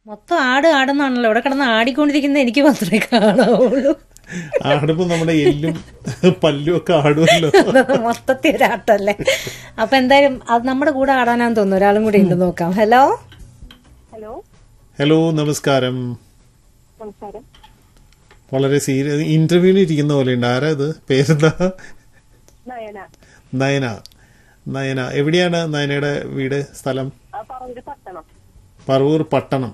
മൊത്തം ആട് ആടുന്നാണല്ലോ ഇവിടെ കിടന്ന് ആടിക്കൊണ്ടിരിക്കുന്ന എനിക്ക് മാത്രമേ കാണാവുള്ളൂ ആടുമ്പോ നമ്മുടെ എല്ലും പല്ലും ഒക്കെ ആടുമല്ലോ മൊത്തത്തിൽ ഒരാട്ടല്ലേ അപ്പൊ എന്തായാലും അത് നമ്മുടെ കൂടെ ആടാനാന്ന് തോന്നുന്നു ഒരാളും കൂടി ഉണ്ട് നോക്കാം ഹലോ ഹലോ ഹലോ നമസ്കാരം നമസ്കാരം വളരെ സീരിയസ് ഇന്റർവ്യൂവിന് ഇരിക്കുന്ന പോലെ ഉണ്ട് ആരാ ഇത് പേരെന്താ നയന നയന നയന എവിടെയാണ് നയനയുടെ വീട് സ്ഥലം ആ പറവൂര് പട്ടണം പറവൂർ പട്ടണം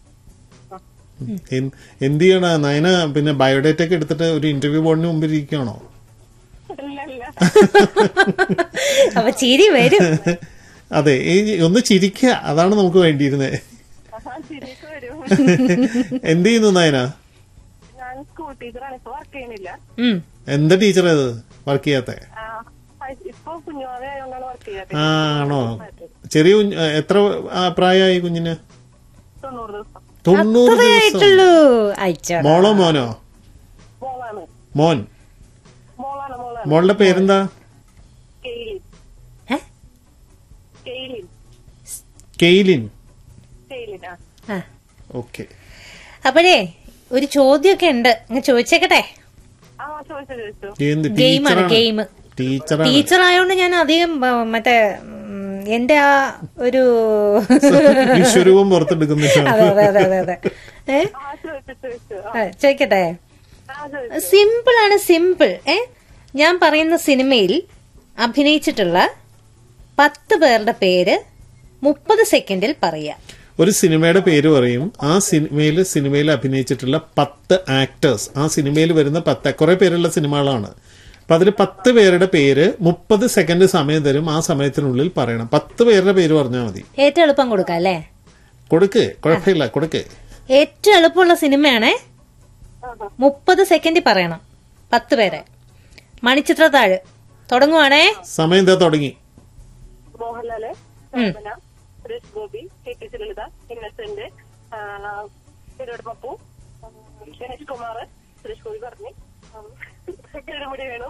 എൻ- എന്ത് ചെയ്യണ നയന പിന്നെ ബയോഡേറ്റ ഒക്കെ എടുത്തിട്ട് ഒരു ഇന്റർവ്യൂ ബോർഡിന് മുമ്പിൽ ഇരിക്കുകയാണോ അല്ലല്ല അപ്പൊ ചിരി വരും അതെ ഈ ഒന്ന് ചിരിക്കുക അതാണ് നമുക്ക് വേണ്ടിയിരുന്നത് ആ ശരിയൊക്കെ വരും എന്ത് ചെയ്യുന്നു നയന ഞാൻ സ്കൂൾ ടീച്ചറാണ് ഇപ്പൊ വർക്ക് ചെയ്യണില്ല ഉം. എന്താ ടീച്ചർ അത് വർക്ക് ചെയ്യാത്ത ആ, ഹൈ- ഇപ്പൊ കുഞ്ഞുമാവെ ആയതുകൊണ്ടാണ് വർക്ക് ചെയ്യാത്തത് ആ ആണോ ചെറിയ കുഞ്ഞ് എത്ര ആ, പ്രായമായി കുഞ്ഞിന് തൊണ്ണൂറ് ദിവസം തൊണ്ണൂറ് ദിവസം ആയിട്ടുള്ളൂ അയച്ചോ മോളോ മോനോ മോളാണ് മോൻ മോളാണ് മോളാണ് മോളുടെ പേരെന്താ കെയിലിൻ ഏ? കെയിലിൻ കെയ്ലിൻ കെയിലിൻ ആ ആ. ഓക്കെ അപ്പോഴേ ഒരു ചോദ്യമൊക്കെ ഉണ്ട് അങ്ങ് ചോദിച്ചേക്കട്ടെ ആ ചോദിച്ചു ചോദിച്ചു എന്ത് ഗെയിമാണ് ടീച്ചറാണ് ഗെയിം ടീച്ചറാണ് ടീച്ചർ ആയതുകൊണ്ട് ഞാൻ അധികം ആ, മറ്റേ ഉം, എന്റെ ആ ഒരു വിശ്വരൂപം പുറത്തെടുക്കുന്നില്ല അതെ അതെ അതെ അതെ അതെ ഏ ആ ചോദിച്ചു ചോദിച്ചു ആ, ആ, ചോദിക്കട്ടെ ആ ചോദിച്ചു സിമ്പിൾ ആണ് സിമ്പിൾ ഏ ഞാൻ പറയുന്ന സിനിമയിൽ അഭിനയിച്ചിട്ടുള്ള പത്ത് പേരുടെ പേര് മുപ്പത് സെക്കൻഡിൽ പറയാം ഒരു സിനിമയുടെ പേര് പറയും ആ സിനിമയിൽ സിനിമയിൽ അഭിനയിച്ചിട്ടുള്ള പത്ത് ആക്ടേഴ്സ് ആ സിനിമയിൽ വരുന്ന പത്ത് കുറെ പേരുള്ള സിനിമകളാണ് അപ്പൊ അതിൽ പത്ത് പേരുടെ പേര് മുപ്പത് സെക്കൻഡ് സമയം തരും ആ സമയത്തിനുള്ളിൽ പറയണം പത്ത് പേരുടെ പേര് പറഞ്ഞാൽ മതി ഏറ്റവും എളുപ്പം കൊടുക്കാം അല്ലേ കൊടുക്ക് കുഴപ്പമില്ല കൊടുക്ക് ഏറ്റവും എളുപ്പമുള്ള സിനിമയാണേ ആഹാ. മുപ്പത് സെക്കൻഡിൽ പറയണം പത്ത് പേരെ മണിച്ചിത്രത്താഴ് തുടങ്ങുവാണേ സമയം എന്താ തുടങ്ങി മോഹൻലാല് ശോഭന സുരേഷ് ഗോപി കെ കെ സുലളിത ഇന്നസെന്റ് തിരുവട് പപ്പു ഉം, ഗണേഷ് കുമാർ സുരേഷ് ഗോപി പറഞ്ഞു കിഴമുടി വേണു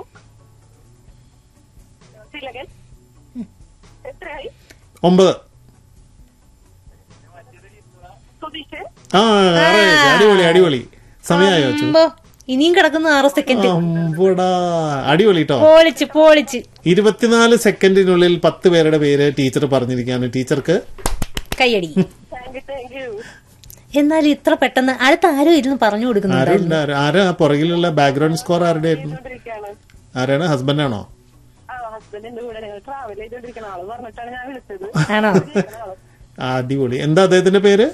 തിലകൻ എത്രയായി ഒമ്പത് സുധീഷ് ആ ആറ് അടിപൊളി അടിപൊളി സമയമായോ അച്ചു അമ്പോ ഇനിയും കിടക്കുന്നു ആറ് സെക്കൻഡ് അമ്പടാ അടിപൊളി കേട്ടോ പോളിച്ച് പോളിച്ച് ഇരുപത്തിനാല് സെക്കൻഡിനുള്ളിൽ പത്ത് പേരുടെ പേര് ടീച്ചർ പറഞ്ഞിരിക്കുകയാണ് ടീച്ചർക്ക് കൈയടി താങ്ക് യു താങ്ക് യു എന്നാലും ഇത്ര പെട്ടെന്ന് അടുത്ത ആരും ഇരുന്ന് പറഞ്ഞു കൊടുക്കുന്നുണ്ട് ആരുണ്ട് ആരാ- ആരാ ആ പുറകിലുള്ള ബാക്ക്ഗ്രൗണ്ട് സ്കോർ ആരുടെ ആയിരുന്നു ചെയ്തോണ്ടിരിക്കുകയാണ് ആരാണ് ഹസ്ബൻഡാണോ ആ ഹസ്ബൻഡിന്റെ കൂടെ ഞങ്ങൾ ട്രാവൽ ചെയ്തോണ്ടിരിക്കുന്ന ആള് പറഞ്ഞിട്ടാണ് ഞാൻ വിളിച്ചത് ആണോ ആള്. ആ, അടിപൊളി എന്താ അദ്ദേഹത്തിന്റെ പേര്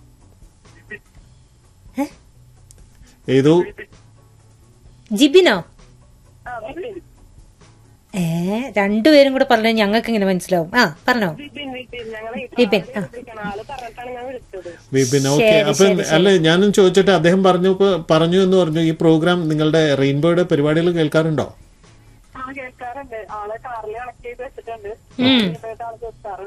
ഏ? ഏതോ ജിബിനോ ആ വിപിൻ ഏ രണ്ടുപേരും കൂടെ പറഞ്ഞു ഞങ്ങൾക്ക് ഇങ്ങനെ മനസ്സിലാവും ആ പറഞ്ഞോ വിപിൻ വിപിൻ ഞങ്ങളെ ഈ വിപിൻ, ആ. travel ചെയ്തോണ്ടിരിക്കുന്ന ആള് പറഞ്ഞിട്ടാണ് ഞാൻ വിളിച്ചത് വിപിൻ ഓക്കെ ശരി, അപ്പൊ ശരി, അല്ല ഞാനും ചോദിച്ചിട്ട് അദ്ദേഹം പറഞ്ഞു ഇപ്പൊ- പറഞ്ഞു എന്ന് പറഞ്ഞു ഈ പ്രോഗ്രാം നിങ്ങളുടെ റെയിൻബോയുടെ പരിപാടികൾ കേൾക്കാറുണ്ടോ ആ കേൾക്കാറുണ്ട് ആളെ കാറിൽ കണക്ട് ചെയ്ത് വെച്ചിട്ടുണ്ട് ഉം. ആള് കേൾക്കാറുണ്ട്